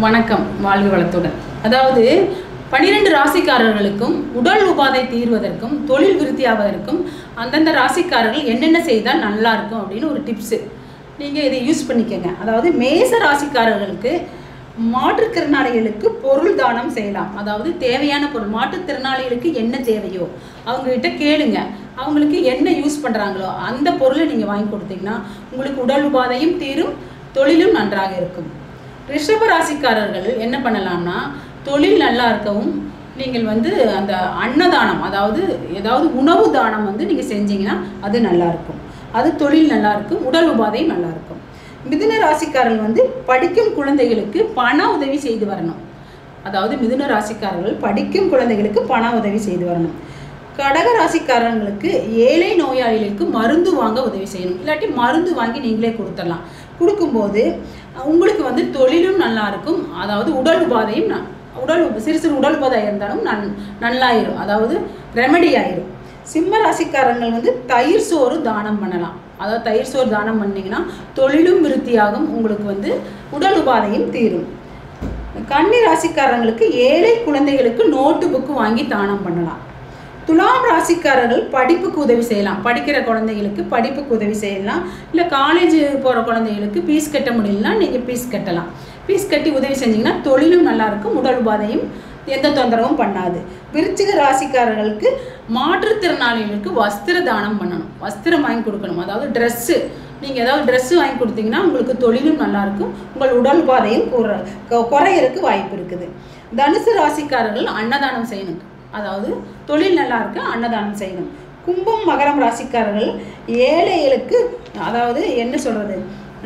வணக்கம் வாழ்க வளத்துடன் அதாவது பனிரெண்டு ராசிக்காரர்களுக்கும் உடல் உபாதை தீர்வதற்கும் தொழில் விருத்தியாவதற்கும் அந்தந்த ராசிக்காரர்கள் என்னென்ன செய்தால் நல்லா இருக்கும் அப்படின்னு ஒரு டிப்ஸு நீங்கள் இதை யூஸ் பண்ணிக்கங்க அதாவது மேச ராசிக்காரர்களுக்கு மாற்றுத்திறனாளிகளுக்கு பொருள் தானம் செய்யலாம் அதாவது தேவையான பொருள் மாற்றுத்திறனாளிகளுக்கு என்ன தேவையோ அவங்ககிட்ட கேளுங்க அவங்களுக்கு என்ன யூஸ் பண்ணுறாங்களோ அந்த பொருளை நீங்கள் வாங்கி கொடுத்தீங்கன்னா உங்களுக்கு உடல் உபாதையும் தீரும் தொழிலும் நன்றாக இருக்கும் ரிஷப ராசிக்காரர்கள் என்ன பண்ணலாம்னா தொழில் நல்லா இருக்கவும் நீங்கள் வந்து அந்த அன்னதானம் அதாவது ஏதாவது உணவு தானம் வந்து நீங்கள் செஞ்சீங்கன்னா அது நல்லா இருக்கும் அது தொழில் நல்லா இருக்கும் உடல் உபாதையும் நல்லா இருக்கும் மிதுன ராசிக்காரர்கள் வந்து படிக்கும் குழந்தைகளுக்கு பண உதவி செய்து வரணும் அதாவது மிதுன ராசிக்காரர்கள் படிக்கும் குழந்தைகளுக்கு பண உதவி செய்து வரணும் கடக ராசிக்காரங்களுக்கு ஏழை நோயாளிகளுக்கு மருந்து வாங்க உதவி செய்யணும் இல்லாட்டி மருந்து வாங்கி நீங்களே கொடுத்துடலாம் கொடுக்கும்போது உங்களுக்கு வந்து தொழிலும் நல்லா இருக்கும் அதாவது உடல் உபாதையும் ந- உடல் உப- சிறு சிறு உடல் உபாதை இருந்தாலும் நன் நல்லாயிரும் அதாவது ரெமெடி ஆயிரும் சிம்ம ராசிக்காரங்கள் வந்து தயிர் சோறு தானம் பண்ணலாம் அதாவது தயிர் சோறு தானம் பண்ணீங்கன்னா தொழிலும் விருத்தியாகும் உங்களுக்கு வந்து உடல் உபாதையும் தீரும் கன்னி ராசிக்காரங்களுக்கு ஏழை குழந்தைகளுக்கு நோட்டு புக்கு வாங்கி தானம் பண்ணலாம் துலாம் ராசிக்காரர்கள் படிப்புக்கு உதவி செய்யலாம் படிக்கிற குழந்தைகளுக்கு படிப்புக்கு உதவி செய்யலாம் இல்லை காலேஜ் போகிற குழந்தைகளுக்கு ஃபீஸ் கட்ட முடியலனா நீங்கள் ஃபீஸ் கட்டலாம் ஃபீஸ் கட்டி உதவி செஞ்சீங்கன்னா தொழிலும் நல்லா இருக்கும் உடல் உபாதையும் எந்த தொந்தரவும் பண்ணாது விருச்சிக ராசிக்காரர்களுக்கு மாற்றுத்திறனாளிகளுக்கு வஸ்திர தானம் பண்ணணும் வஸ்திரம் வாங்கி கொடுக்கணும் அதாவது ட்ரெஸ்ஸு நீங்கள் ஏதாவது ட்ரெஸ்ஸு வாங்கி கொடுத்தீங்கன்னா உங்களுக்கு தொழிலும் நல்லா இருக்கும் உங்கள் உடல் உபாதையும் குற கு- குறையறதுக்கு வாய்ப்பு இருக்குது தனுசு ராசிக்காரர்கள் அன்னதானம் செய்யணும் அதாவது தொழில் நல்லா இருக்கு அன்னதானம் செய்யணும் கும்பம் மகரம் ராசிக்காரர்கள் ஏழைகளுக்கு அதாவது என்ன சொல்கிறது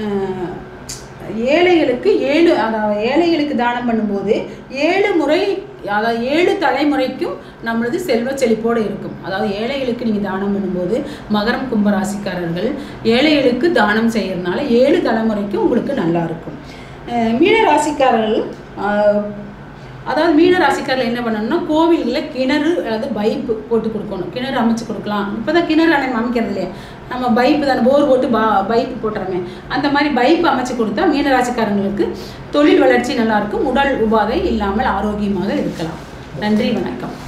ஏழைகளுக்கு ஏழு அதாவது ஏழைகளுக்கு தானம் பண்ணும்போது ஏழு முறை அதாவது ஏழு தலைமுறைக்கும் நம்மளது செல்வ செழிப்போடு இருக்கும் அதாவது ஏழைகளுக்கு நீங்கள் தானம் பண்ணும்போது மகரம் கும்ப ராசிக்காரர்கள் ஏழைகளுக்கு தானம் செய்யறதுனால ஏழு தலைமுறைக்கு உங்களுக்கு நல்லா இருக்கும் அஹ் மீன ராசிக்காரர்கள் அஹ், அதாவது மீன ராசிக்காரர்கள் என்ன பண்ணணும்னா கோவில்களில் கிணறு அதாவது பைப்பு போட்டு கொடுக்கணும் கிணறு அமைச்சு கொடுக்கலாம் இப்போ தான் கிணறு அணை அமைக்கிறது இல்லையா நம்ம பைப்பு தானே போர் போட்டு பா பைப்பு போட்டுறோமே அந்த மாதிரி பைப்பு அமைச்சு கொடுத்தா மீன ராசிக்காரங்களுக்கு தொழில் வளர்ச்சி நல்லா இருக்கும் உடல் உபாதை இல்லாமல் ஆரோக்கியமாக இருக்கலாம் நன்றி வணக்கம்